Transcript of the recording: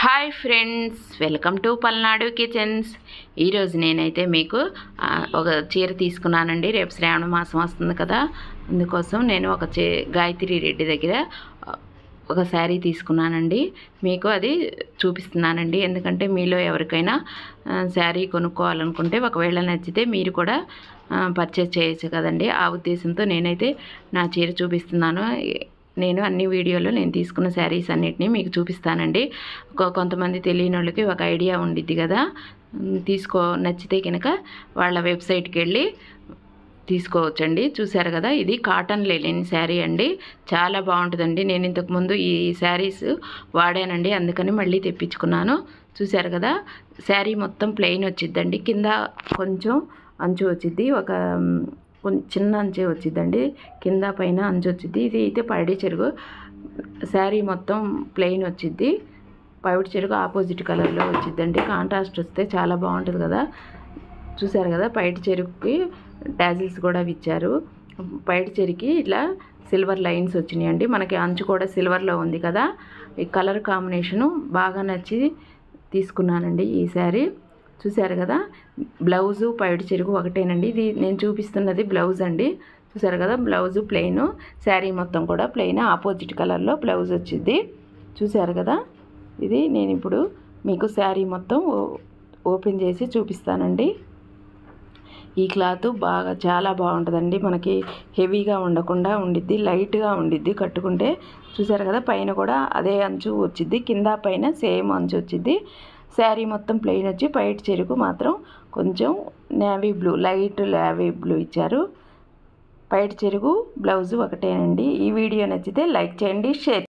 hi friends welcome to Palnadu kitchens ఈరోజు నేనైతే మీకు ఆ, ఒక చీర తీసుకున్నానండి రేపు శ్రావణ మాసం వస్తుంది కదా అందుకోసం నేను ఒక చే గాయత్రి రెడ్డి దగ్గర ఆ, ఒక శారీ తీసుకున్నానండి మీకు అది చూపిస్తున్నానండి ఎందుకంటే మీలో ఎవరికైనా ఆ, శారీ కొనుక్కోవాలనుకుంటే ఒకవేళ నచ్చితే మీరు కూడా పర్చేస్ చేయొచ్చు కదండి ఆ ఉద్దేశంతో నేనైతే నా చీర చూపిస్తున్నాను నేను అన్ని వీడియోలో నేను తీసుకున్న శారీస్ అన్నిటిని మీకు చూపిస్తానండి కొ- కొంతమంది తెలియని వాళ్ళకి ఒక ఐడియా ఉండిద్ది కదా ఉమ్, తీసుకో నచ్చితే కనుక వాళ్ళ వెబ్సైట్కి వెళ్ళి తీసుకోవచ్చండి చూశారు కదా ఇది కాటన్ లెలిన్ శారీ అండి చాలా బాగుంటుందండి నేను ఇంతకుముందు ఈ శారీస్ వాడానండి అందుకని మళ్ళీ తెప్పించుకున్నాను చూశారు కదా శారీ మొత్తం ప్లెయిన్ వచ్చిద్దండి కింద కొంచెం అంచు వచ్చిద్ది ఒక మ్, కొంచెం చిన్న అంచే వచ్చిద్దండి కింద పైన అంచు వచ్చిద్ది ఇది అయితే పైడి చెరుగు శారీ మొత్తం ప్లెయిన్ వచ్చిద్ది పైడి చెరుగు ఆపోజిట్ కలర్లో వచ్చిద్దండి కాంట్రాస్ట్ వస్తే చాలా బాగుంటుంది కదా చూసారు కదా పైటి చెరుకుకి డాజిల్స్ కూడా ఇచ్చారు పైటి చెరుకి ఇట్లా సిల్వర్ లైన్స్ వచ్చినాయండి మనకి అంచు కూడా సిల్వర్లో ఉంది కదా ఈ కలర్ కాంబినేషను బాగా నచ్చి తీసుకున్నానండి ఈ శారీ చూసారు కదా బ్లౌజు పైటి చెరుకు ఒకటేనండి ఇది నేను చూపిస్తున్నది బ్లౌజ్ అండి చూసారు కదా బ్లౌజు ప్లెయిన్ శారీ మొత్తం కూడా ప్లెయిన్ ఆపోజిట్ కలర్లో బ్లౌజ్ వచ్చింది చూసారు కదా ఇది నేను ఇప్పుడు మీకు శారీ మొత్తం ఓ- ఓపెన్ చేసి చూపిస్తానండి ఈ క్లాత్ బాగా చాలా బాగుంటుందండి మనకి హెవీగా ఉండకుండా ఉండిద్ది లైట్గా ఉండిద్ది కట్టుకుంటే చూసారు కదా పైన కూడా అదే అంచు వచ్చిద్ది కింద పైన సేమ్ అంచు వచ్చిద్ది శారీ మొత్తం ప్లెయిన్ వచ్చి పైట చెరుకు మాత్రం కొంచెం navy blue light navy blue ఇచ్చారు పైట చెరుగు బ్లౌజు ఒకటేనండి ఈ వీడియో నచ్చితే లైక్ చేయండి షేర్